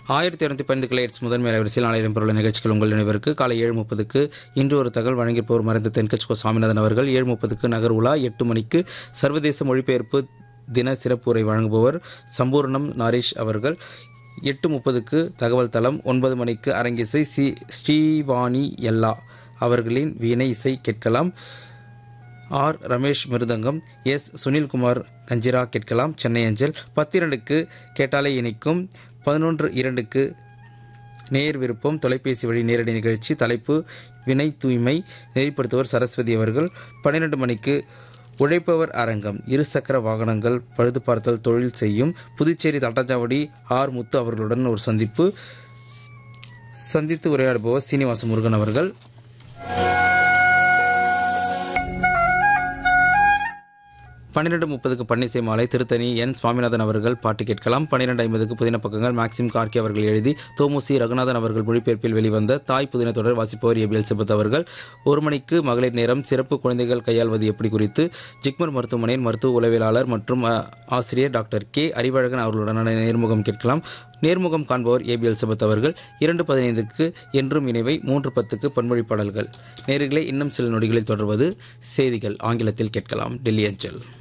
ஆயிரத்தி இரநூத்தி பதினைந்து கிளைட்ஸ் முதன்மை அலைவரிசையில் நாளை இடம்பெறவுள்ள நிகழ்ச்சிகள் உங்கள் நினைவிற்கு காலை ஏழு முப்பதுக்கு இன்று ஒரு தகவல் வழங்கியிருப்பவர் மறைந்த தென்கட்சிகோ சாமிநாதன் அவர்கள் ஏழு முப்பதுக்கு நகர் உலா எட்டு மணிக்கு சர்வதேச மொழிபெயர்ப்பு தின சிறப்பு உரை வழங்குபவர் சம்பூர்ணம் நாரேஷ் அவர்கள் எட்டு முப்பதுக்கு தகவல் தளம் ஒன்பது மணிக்கு அரங்கிசை சி ஸ்ரீவாணி எல்லா அவர்களின் வீணை இசை கேட்கலாம் ஆர் ரமேஷ் மிருதங்கம் எஸ் சுனில்குமார் கஞ்சிரா கேட்கலாம் சென்னை அஞ்சல் பத்திரண்டுக்கு கேட்டாலே இணைக்கும் பதினொன்று இரண்டுக்கு நேர் விருப்பம் தொலைபேசி வழி நேரடி நிகழ்ச்சி தலைப்பு வினை தூய்மை நெறிப்படுத்துவர் சரஸ்வதி அவர்கள் பன்னிரண்டு மணிக்கு உழைப்பவர் அரங்கம் இருசக்கர வாகனங்கள் பழுது பார்த்தல் தொழில் செய்யும் புதுச்சேரி தட்டாஞ்சாவடி ஆர் முத்து அவர்களுடன் ஒரு சந்திப்பு சந்தித்து உரையாடுபவர் சீனிவாச முருகன் அவர்கள் பன்னிரெண்டு முப்பதுக்கு பன்னிசை மாலை திருத்தணி என் சுவாமிநாதன் அவர்கள் பாட்டு கேட்கலாம் பன்னிரெண்டு ஐம்பதுக்கு புதின பக்கங்கள் மேக்சிம் கார்கி அவர்கள் எழுதி தோமுசி ரகுநாதன் அவர்கள் மொழிபெயர்ப்பில் வெளிவந்த தாய் புதின தொடர் வாசிப்பவர் ஏபிஎல் சிபத் அவர்கள் ஒரு மணிக்கு மகளிர் நேரம் சிறப்பு குழந்தைகள் கையாள்வது எப்படி குறித்து ஜிக்மர் மருத்துவமனையின் மருத்துவ உளவியலாளர் மற்றும் அ, ஆசிரியர் டாக்டர் கே அறிவழகன் அவர்களுடனான நேர்முகம் கேட்கலாம் நேர்முகம் காண்பவர் ஏபிஎல் சிபத் அவர்கள் இரண்டு பதினைந்துக்கு என்றும் இணைவை மூன்று பத்துக்கு பன்மொழி பாடல்கள் நேர்களே இன்னும் சில நொடிகளில் தொடர்வது செய்திகள் ஆங்கிலத்தில் கேட்கலாம் டெல்லி அஞ்சல்